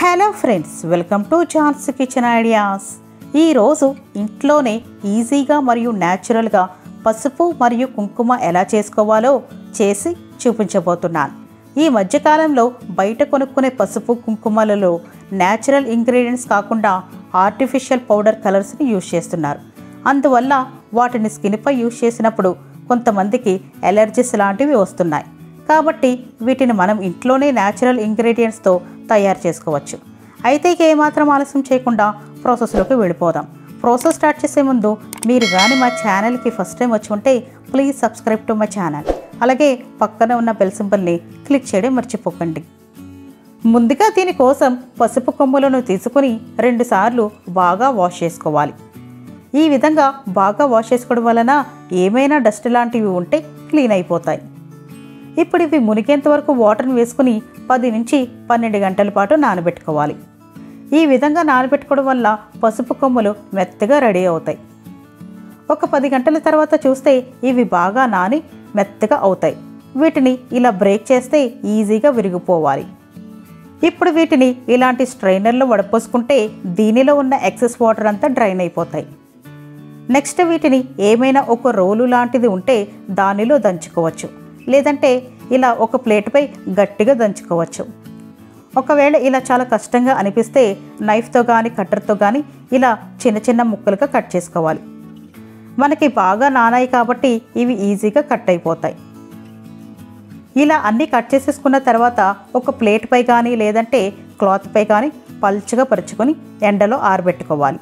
hello friends welcome to John's kitchen ideas ఈరోజు ఇంట్లోనే ఈజీగా మరియు న్యాచురల్గా పసుపు మరియు కుంకుమ ఎలా చేసుకోవాలో చేసి చూపించబోతున్నాను ఈ మధ్యకాలంలో బయట కొనుక్కునే పసుపు కుంకుమలలో న్యాచురల్ ఇంగ్రీడియంట్స్ కాకుండా ఆర్టిఫిషియల్ పౌడర్ కలర్స్ని యూజ్ చేస్తున్నారు అందువల్ల వాటిని స్కిన్పై యూజ్ చేసినప్పుడు కొంతమందికి ఎలర్జీస్ లాంటివి వస్తున్నాయి కాబట్టి వీటిని మనం ఇంట్లోనే న్యాచురల్ ఇంగ్రీడియంట్స్తో తయారు చేసుకోవచ్చు అయితే ఇక ఏమాత్రం ఆలస్యం చేయకుండా ప్రాసెస్లోకి వెళ్ళిపోదాం ప్రాసెస్ స్టార్ట్ చేసే ముందు మీరు కానీ మా ఛానల్కి ఫస్ట్ టైం వచ్చి ఉంటే please subscribe to my channel అలాగే పక్కన ఉన్న బెల్ సింబల్ని క్లిక్ చేయడం మర్చిపోకండి ముందుగా దీనికోసం పసుపు కొమ్ములను తీసుకుని రెండుసార్లు బాగా వాష్ చేసుకోవాలి ఈ విధంగా బాగా వాష్ చేసుకోవడం వలన ఏమైనా డస్ట్ లాంటివి ఉంటే క్లీన్ అయిపోతాయి ఇప్పుడు ఇవి మునిగేంత వరకు వాటర్ని వేసుకుని పది నుంచి పన్నెండు గంటల పాటు నానబెట్టుకోవాలి ఈ విధంగా నానబెట్టుకోవడం వల్ల పసుపు కొమ్ములు మెత్తగా రెడీ అవుతాయి ఒక పది గంటల తర్వాత చూస్తే ఇవి బాగా నాని మెత్తగా అవుతాయి వీటిని ఇలా బ్రేక్ చేస్తే ఈజీగా విరిగిపోవాలి ఇప్పుడు వీటిని ఇలాంటి స్ట్రైనర్లో వడపోసుకుంటే దీనిలో ఉన్న ఎక్సెస్ వాటర్ అంతా డ్రైన్ అయిపోతాయి నెక్స్ట్ వీటిని ఏమైనా ఒక రోలు లాంటిది ఉంటే దానిలో దంచుకోవచ్చు లేదంటే ఇలా ఒక ప్లేట్పై గట్టిగా దంచుకోవచ్చు ఒకవేళ ఇలా చాలా కష్టంగా అనిపిస్తే నైఫ్తో కానీ కట్టర్తో కానీ ఇలా చిన్న చిన్న ముక్కలుగా కట్ చేసుకోవాలి మనకి బాగా నానాయి కాబట్టి ఇవి ఈజీగా కట్ అయిపోతాయి ఇలా అన్నీ కట్ చేసేసుకున్న తర్వాత ఒక ప్లేట్పై కానీ లేదంటే క్లాత్పై కానీ పల్చగా పరుచుకొని ఎండలో ఆరబెట్టుకోవాలి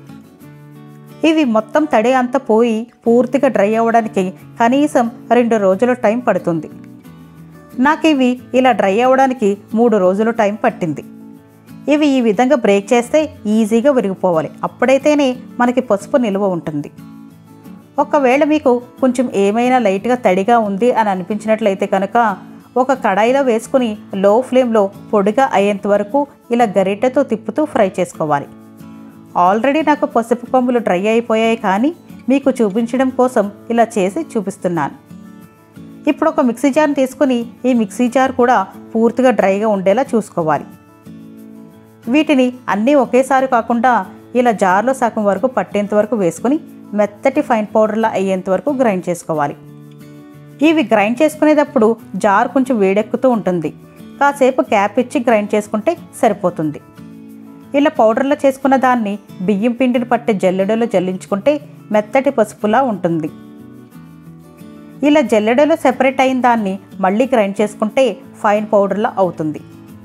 ఇవి మొత్తం తడి అంతా పోయి పూర్తిగా డ్రై అవ్వడానికి కనీసం రెండు రోజుల టైం పడుతుంది నాకు ఇవి ఇలా డ్రై అవ్వడానికి మూడు రోజుల టైం పట్టింది ఇవి ఈ విధంగా బ్రేక్ చేస్తే ఈజీగా విరిగిపోవాలి అప్పుడైతేనే మనకి పసుపు నిల్వ ఉంటుంది ఒకవేళ మీకు కొంచెం ఏమైనా లైట్గా తడిగా ఉంది అని అనిపించినట్లయితే కనుక ఒక కడాయిలో వేసుకుని లో ఫ్లేమ్లో పొడిగా అయ్యేంత వరకు ఇలా గరిటెతో తిప్పుతూ ఫ్రై చేసుకోవాలి ఆల్రెడీ నాకు పసుపు కొమ్ములు డ్రై అయిపోయాయి కానీ మీకు చూపించడం కోసం ఇలా చేసి చూపిస్తున్నాను ఇప్పుడు ఒక మిక్సీ జార్ని తీసుకుని ఈ మిక్సీ జార్ కూడా పూర్తిగా డ్రైగా ఉండేలా చూసుకోవాలి వీటిని అన్నీ ఒకేసారి కాకుండా ఇలా జార్లో సగం వరకు పట్టేంత వరకు వేసుకుని మెత్తటి ఫైన్ పౌడర్లా అయ్యేంత వరకు గ్రైండ్ చేసుకోవాలి ఇవి గ్రైండ్ చేసుకునేటప్పుడు జార్ కొంచెం వేడెక్కుతూ ఉంటుంది కాసేపు క్యాప్ ఇచ్చి గ్రైండ్ చేసుకుంటే సరిపోతుంది ఇలా పౌడర్లో చేసుకున్న దాన్ని బియ్యం పిండిని పట్టే జల్లెడలో జల్లించుకుంటే మెత్తటి పసుపులా ఉంటుంది ఇలా జల్లెడలో సెపరేట్ అయిన దాన్ని మళ్ళీ గ్రైండ్ చేసుకుంటే ఫైన్ పౌడర్లా అవుతుంది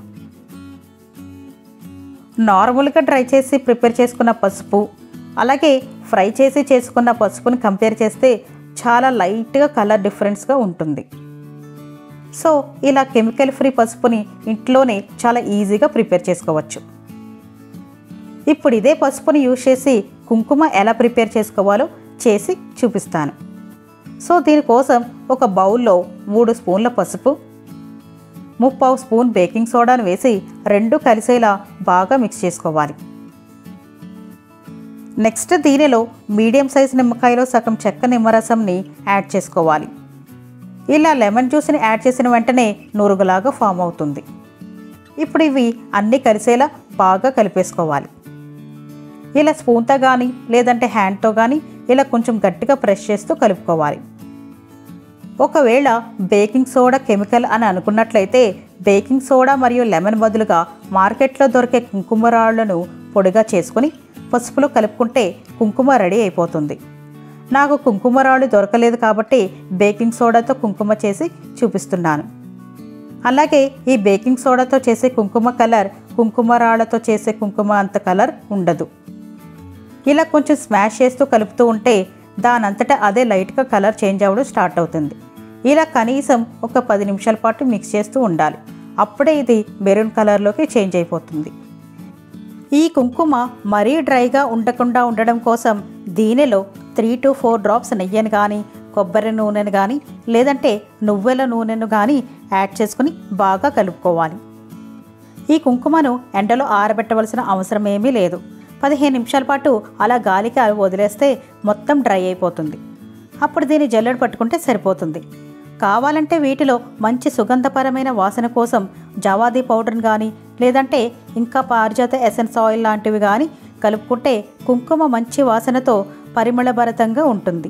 నార్మల్గా డ్రై చేసి ప్రిపేర్ చేసుకున్న పసుపు అలాగే ఫ్రై చేసి చేసుకున్న పసుపుని కంపేర్ చేస్తే చాలా లైట్గా కలర్ డిఫరెన్స్గా ఉంటుంది సో ఇలా కెమికల్ ఫ్రీ పసుపుని ఇంట్లోనే చాలా ఈజీగా ప్రిపేర్ చేసుకోవచ్చు ఇప్పుడు ఇదే పసుపుని యూజ్ చేసి కుంకుమ ఎలా ప్రిపేర్ చేసుకోవాలో చేసి చూపిస్తాను సో దీనికోసం ఒక బౌల్లో మూడు స్పూన్ల పసుపు ముప్పావు స్పూన్ బేకింగ్ సోడాను వేసి రెండు కలిసేలా బాగా మిక్స్ చేసుకోవాలి నెక్స్ట్ దీనిలో మీడియం సైజ్ నిమ్మకాయలో సగం చెక్క నిమ్మరసంని యాడ్ చేసుకోవాలి ఇలా లెమన్ జ్యూస్ని యాడ్ చేసిన వెంటనే నురుగులాగా ఫామ్ అవుతుంది ఇప్పుడు ఇవి అన్నీ కలిసేలా బాగా కలిపేసుకోవాలి ఇలా స్పూన్తో కానీ లేదంటే హ్యాండ్తో కానీ ఇలా కొంచెం గట్టిగా ప్రెస్ చేస్తూ కలుపుకోవాలి ఒకవేళ బేకింగ్ సోడా కెమికల్ అని అనుకున్నట్లయితే బేకింగ్ సోడా మరియు లెమన్ బదులుగా మార్కెట్లో దొరికే కుంకుమ రాళ్లను పొడిగా చేసుకుని పసుపులో కలుపుకుంటే కుంకుమ రెడీ అయిపోతుంది నాకు కుంకుమ రాళ్ళు దొరకలేదు కాబట్టి బేకింగ్ సోడాతో కుంకుమ చేసి చూపిస్తున్నాను అలాగే ఈ బేకింగ్ సోడాతో చేసే కుంకుమ కలర్ కుంకుమ రాళ్లతో చేసే కుంకుమ అంత కలర్ ఉండదు ఇలా కొంచెం స్మాష్ చేస్తూ కలుపుతూ ఉంటే దానంతటా అదే లైట్గా కలర్ చేంజ్ అవ్వడం స్టార్ట్ అవుతుంది ఇలా కనీసం ఒక పది నిమిషాల పాటు మిక్స్ చేస్తూ ఉండాలి అప్పుడే ఇది మెరూన్ కలర్లోకి చేంజ్ అయిపోతుంది ఈ కుంకుమ మరీ డ్రైగా ఉండకుండా ఉండడం కోసం దీనిలో త్రీ టు ఫోర్ డ్రాప్స్ నెయ్యిని కానీ కొబ్బరి నూనెను కానీ లేదంటే నువ్వుల నూనెను కానీ యాడ్ చేసుకుని బాగా కలుపుకోవాలి ఈ కుంకుమను ఎండలో ఆరబెట్టవలసిన అవసరం ఏమీ లేదు పదిహేను నిమిషాల పాటు అలా గాలికి అవి వదిలేస్తే మొత్తం డ్రై అయిపోతుంది అప్పుడు దీన్ని జల్లెడ పట్టుకుంటే సరిపోతుంది కావాలంటే వీటిలో మంచి సుగంధపరమైన వాసన కోసం జవాది పౌడర్ని కానీ లేదంటే ఇంకా పారిజాత ఎసెన్స్ ఆయిల్ లాంటివి కానీ కలుపుకుంటే కుంకుమ మంచి వాసనతో పరిమళభరితంగా ఉంటుంది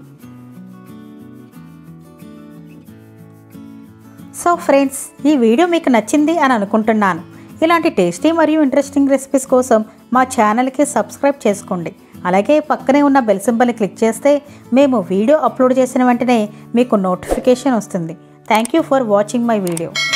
సో ఫ్రెండ్స్ ఈ వీడియో మీకు నచ్చింది అని అనుకుంటున్నాను ఇలాంటి టేస్టీ మరియు ఇంట్రెస్టింగ్ రెసిపీస్ కోసం మా ఛానల్కి సబ్స్క్రైబ్ చేసుకోండి అలాగే పక్కనే ఉన్న బెల్ సింబల్ని క్లిక్ చేస్తే మేము వీడియో అప్లోడ్ చేసిన వెంటనే మీకు నోటిఫికేషన్ వస్తుంది thank you for watching my video